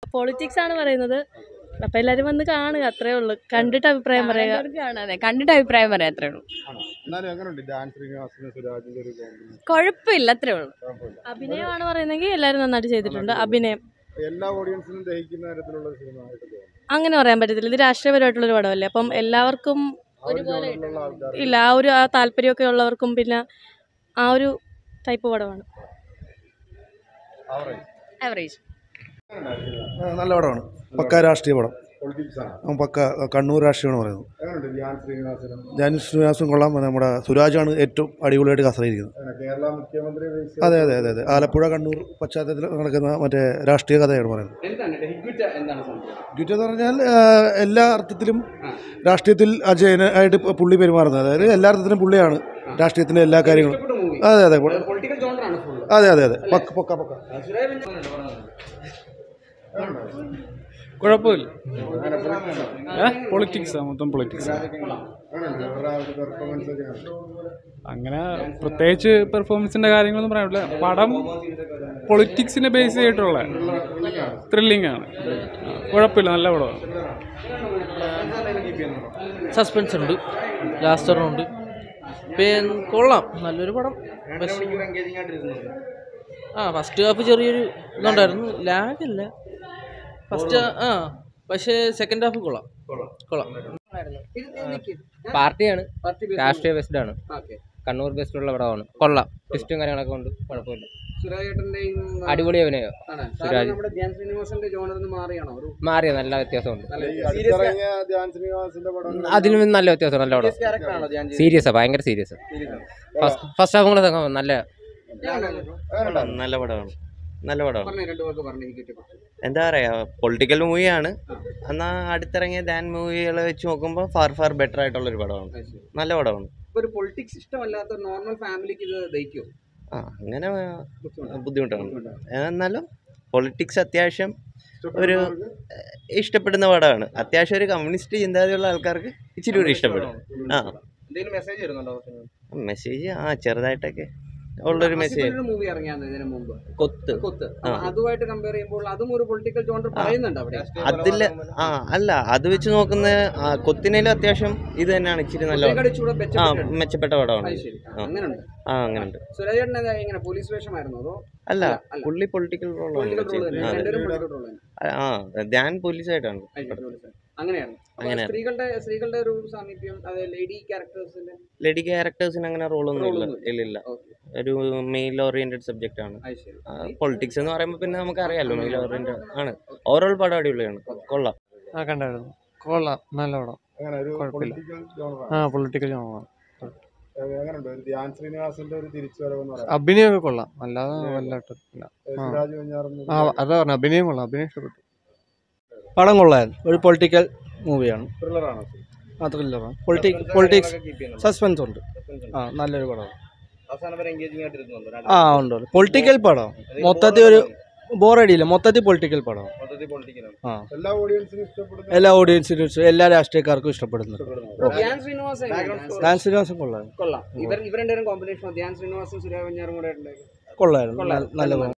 Politics ആണ് പറയുന്നത് അപ്പൊ എല്ലാരും വന്ന് കാണുക അത്രേ ഉള്ളൂ കണ്ടിട്ട് അഭിപ്രായം പറയുക കാണേണ്ടവർക്ക് കാണാം, അതെ കണ്ടിട്ട് അഭിപ്രായം പറയാം അത്രേ ഉള്ളൂ ആണോ എന്നാലും എങ്ങനെയുണ്ട് ഡാൻസ് ശ്രീനിവാസനും സുരാജിന്റെ ഒരു കോമ്പിനേഷൻ കുഴപ്പമില്ല അത്രേ ഉള്ളൂ കുഴപ്പമില്ല അഭിനയമാണ് പറയുന്നെങ്കിൽ എല്ലാരും നന്നായിട്ട് ചെയ്തിട്ടുണ്ട് അഭിനയം എല്ലാ ഓഡിയൻസിനും ദഹിക്കുന്ന തരത്തിലുള്ള ഒരു സിനിമ ആയിട്ട് തോന്നുന്നു അങ്ങനെ പറയാൻ പറ്റത്തില്ല ഇത് രാഷ്ട്രീയപരമായിട്ടുള്ളൊരു പടമല്ലേ അപ്പം എല്ലാവർക്കും ആ ഒരു ഒരുപോലെ ജോണിലുള്ള ആൾക്കാർ ഇല്ല ആ ഒരു ആ താല്പര്യമൊക്കെ ഉള്ളവർക്കും പിന്നെ ആ ഒരു ടൈപ്പ് പടമാണ് ആവറേജ് ആവറേജ് നല്ല പടമാണ് പക്ക രാഷ്ട്രീയ പടം പൊളിറ്റിക്സ് ആണ് അവൻ പക്ക കണ്ണൂർ രാഷ്ട്രീയമാണ് പറയുന്നത് എങ്ങനെയുണ്ട് ധ്യാൻ ശ്രീനിവാസനും ജാനി ശ്രീനിവാസും കൊള്ളാം നമ്മുടെ സുരാജാണ് ഏറ്റവും അടിപൊളിയായിട്ട് കസറിയിരിക്കുന്നത് അങ്ങനെ കേരള മുഖ്യമന്ത്രി ബേസ് അതെ അതെ അതെ അതെ ആലപ്പുഴ കണ്ണൂർ പശ്ചാത്തലത്തിൽ നടക്കുന്ന മറ്റേ രാഷ്ട്രീയ കഥയാണ് പറയുന്നത് എന്താണ് ഡെഹിഗ്വിറ്റ എന്താണ് സംഭവം ദ്വിറ്റ എന്ന് പറഞ്ഞാൽ ആ, എല്ലാ അർത്ഥത്തിലും രാഷ്ട്രീയത്തിൽ അജയനായിട്ട് ഇപ്പൊ പുള്ളി പെരുമാറുന്നത് അതായത് എല്ലാ അർത്ഥത്തിലും പുള്ളിയാണ് രാഷ്ട്രീയത്തിൻ്റെ എല്ലാ കാര്യങ്ങളും ഇഷ്ടപ്പെട്ട മൂവി അതെ അതെ പൊളിറ്റിക്കൽ ജോണറാണ് ഫുൾ അതെ അതെ അതെ പക്ക പക്ക പക്ക കുഴപ്പമില്ല പൊളിറ്റിക്സ് മൊത്തം പൊളിറ്റിക്സ് എങ്ങനെയുണ്ട് അവരുടെ ആ ഒരു പെർഫോമൻസ് ഒക്കെ ആണ് അങ്ങനെ പ്രത്യേകിച്ച് പെർഫോമൻസിന്റെ കാര്യങ്ങളൊന്നും പറയാനില്ല പടം പൊളിറ്റിക്സിനെ ബേസ് ചെയ്തിട്ടുള്ള ത്രില്ലിംഗ് ആണ് ആ, കുഴപ്പമില്ല നല്ല പടമാണ് സസ്പെൻസ് ഉണ്ട് ലാസ്റ്റ് ഒരെണ്ണമുണ്ട് പിന്നെ കൊള്ളാം നല്ലൊരു പടം പക്ഷേ എൻഗേജിംഗ് ആയിട്ടിരുന്നത് ആ ഫസ്റ്റ് ഹാഫ് ചെറിയൊരു ഇതുണ്ടായിരുന്നു ലാഗ് അല്ല ഫസ്റ്റ് ആ പക്ഷേ സെക്കൻഡ് ഹാഫ് കൊള്ളാം കൊള്ളാം പാർട്ടിയാണ് പാർട്ടി രാഷ്ട്രീയ ബേസ്ഡ് ആണ് ഓക്കെ കണ്ണൂർ ബേസ്ഡ് ഉള്ള പടമാണ് കൊള്ളാം ട്വിസ്റ്റും കാര്യങ്ങളൊക്കെ ഉണ്ട് കുഴപ്പമില്ല സുരാജേട്ടന്റെയും അടിപൊളി അഭിനയം ആണ് സുരാജ്. സാധാരണ നമ്മുടെ ധ്യാൻ ശ്രീനിവാസന്റെ ജോണറിൽ നിന്ന് മാറിയാണോ ഒരു മാറിയ നല്ല വ്യത്യാസമുണ്ട് ഈ അടുത്തിറങ്ങിയ ധ്യാൻ ശ്രീനിവാസന്റെ പടം അതിലും നല്ല വ്യത്യാസം നല്ല പടം ക്യാരക്ടർ ആണോ ധ്യാൻ സീരിയസാ ഭയങ്കര സീരിയസ് ഫസ്റ്റ് ഫസ്റ്റ് ഹാഫ് കൂടെ നല്ല നല്ല പടമാണ് നല്ല പടമാണ് പറഞ്ഞ രണ്ടു പേർക്ക് പറഞ്ഞു എനിക്ക് എന്താ പറയാ പൊളിറ്റിക്കൽ മൂവിയാണ് എന്നാൽ അടുത്തിറങ്ങിയ ദാൻ മൂവികൾ വെച്ച് നോക്കുമ്പോൾ ഫാർ ഫാർ ബെറ്റർ ആയിട്ടുള്ള ഒരു പടമാണ് നല്ല പടമാണ് ഇപ്പൊ ഒരു പൊളിറ്റിക്സ് ഇഷ്ടമല്ലാത്ത നോർമൽ ഫാമിലിക്ക് ഇത് ദഹിക്കും ആ അങ്ങനെ ബുദ്ധിമുട്ടാണ് എന്നാലും പൊളിറ്റിക്സ് അത്യാവശ്യം ഒരു ഏഹ്, ഇഷ്ടപ്പെടുന്ന പടമാണ് അത്യാവശ്യം ഒരു കമ്മ്യൂണിസ്റ്റ് ചിന്താഗതിയുള്ള ആൾക്കാർക്ക് ഇച്ചിരി കൂടി ഇഷ്ടപ്പെടും ആ എന്തെങ്കിലും മെസ്സേജ് വരുന്നുണ്ടോ മെസ്സേജ് ആ ചെറുതായിട്ടൊക്കെ ഉള്ളൊരു മെസ്സേജ് മൂവി ഇറങ്ങിയാന്ന് ഇതിനു മുമ്പ് കൊത്ത് കൊത്ത് ആ. അതുമായിട്ട് കമ്പയർ ചെയ്യുമ്പോൾ അതും ഒരു പൊളിറ്റിക്കൽ ജോണർ പറയുന്നുണ്ട് അവിടെ അതിൽ ആ അല്ല അത് വെച്ച് നോക്കുന്ന ആ, കൊത്തിനേലും അത്യാവശ്യം ഇത് തന്നെയാണ് ഇച്ചിരി നല്ല പടം. കൊത്തിനെക്കാളും ഇച്ചിരി ആ മെച്ചപ്പെട്ടിട്ടുണ്ട്. മെച്ചപ്പെട്ട പടമാണ് അത് ശരി ആ. അങ്ങനെയുണ്ട് ആ അങ്ങനെയുണ്ട് സുരാജേട്ടൻ എന്താ ഇങ്ങനെ പോലീസ് വേഷമായിരുന്നോ അതോ അല്ല അല്ല. പുള്ളി പൊളിറ്റിക്കൽ റോളാണ് പൊളിറ്റിക്കൽ റോൾ തന്നെ ചെയ്യുന്നത് രണ്ടുപേരും പൊളിറ്റിക്കൽ റോൾ തന്നെ ആ ധ്യാൻ പോലീസായിട്ടാണ് അത് ശരി, പോലീസ്. അങ്ങനെയാണ് അപ്പൊ അങ്ങനെയാണ്. സ്ത്രീകളുടെ സ്ത്രീകളുടെ ഒരു സാമീപ്യം അത് ലേഡി ക്യാരക്ടേഴ്സിന്റെ ലേഡി ക്യാരക്ടേഴ്സിന് അങ്ങനെ റോളൊന്നും ഇല്ല Role ഒന്നും ഇല്ല ഇല്ല ഓക്കെ ഒരു മെയിൽ ഓറിയന്റഡ് സബ്ജക്റ്റ് ആണ് അത് ശരി പൊളിറ്റിക്സ് എന്ന് പറയുമ്പോൾ പിന്നെ നമുക്ക് അറിയാലോ മെയിൽ ഓറിയന്റഡ് ആണ് ഓവറോൾ പടം അടിപൊളിയാണ് കൊള്ളാം ആ കണ്ടായിരുന്നു കൊള്ളാം നല്ല പടം അങ്ങനെ ഒരു കുഴപ്പമില്ല. പൊളിറ്റിക്കൽ ജോണറാണ് ആ പൊളിറ്റിക്കൽ ജോണാണ് എങ്ങനെയുണ്ട് ഒരു ധ്യാൻ ശ്രീനിവാസന്റെ ഒരു തിരിച്ചുവരവ് എന്ന് പറയാം അഭിനയമൊക്കെ കൊള്ളാം അല്ലാതെ വല്ലാട്ടില്ല ആ. സുരാജ് വെഞ്ഞാറമ്മൂടി ആ അതാ പറഞ്ഞു അഭിനയം കൊള്ളാം അഭിനയം ഇഷ്ടപ്പെട്ടു പടം കൊള്ളായിരുന്നു ഒരു പൊളിറ്റിക്കൽ മൂവിയാണ് ത്രില്ലറാണോ ആ ത്രില്ലറാണ് പൊളിറ്റിക് പൊളിറ്റിക്സ് സസ്പെൻസ് ഉണ്ട് ആ നല്ലൊരു പടമാണ് അവസാനം വരെ എൻഗേജിംഗ് ആയിട്ടിരുന്നുണ്ടോ ആ ഉണ്ട് പൊളിറ്റിക്കൽ പടം മൊത്തത്തിൽ ഒരു ബോറടിയില്ല മൊത്തത്തിൽ പൊളിറ്റിക്കൽ പടം മൊത്തത്തിൽ പൊളിറ്റിക്കലാണ് ആ എല്ലാ ഓഡിയൻസിനും ഇഷ്ടപ്പെടുന്ന എല്ലാ ഓഡിയൻസിനും ഇഷ്ടം എല്ലാ രാഷ്ട്രീയക്കാർക്കും ഇഷ്ടപ്പെടുന്നു ധ്യാൻ ശ്രീനിവാസൻ എങ്ങനെയാണ്? ഡാൻസ് ശ്രീനിവാസം കൊള്ളാം കൊള്ളാം ഇവർ ഇവർ രണ്ടുപേരും കോമ്പിനേഷൻ ധ്യാൻ ശ്രീനിവാസും സുരാജ് വെഞ്ഞാറും കൂടെ ഉണ്ടായി കൊള്ളായിരുന്നു നല്ല- നല്ല പടം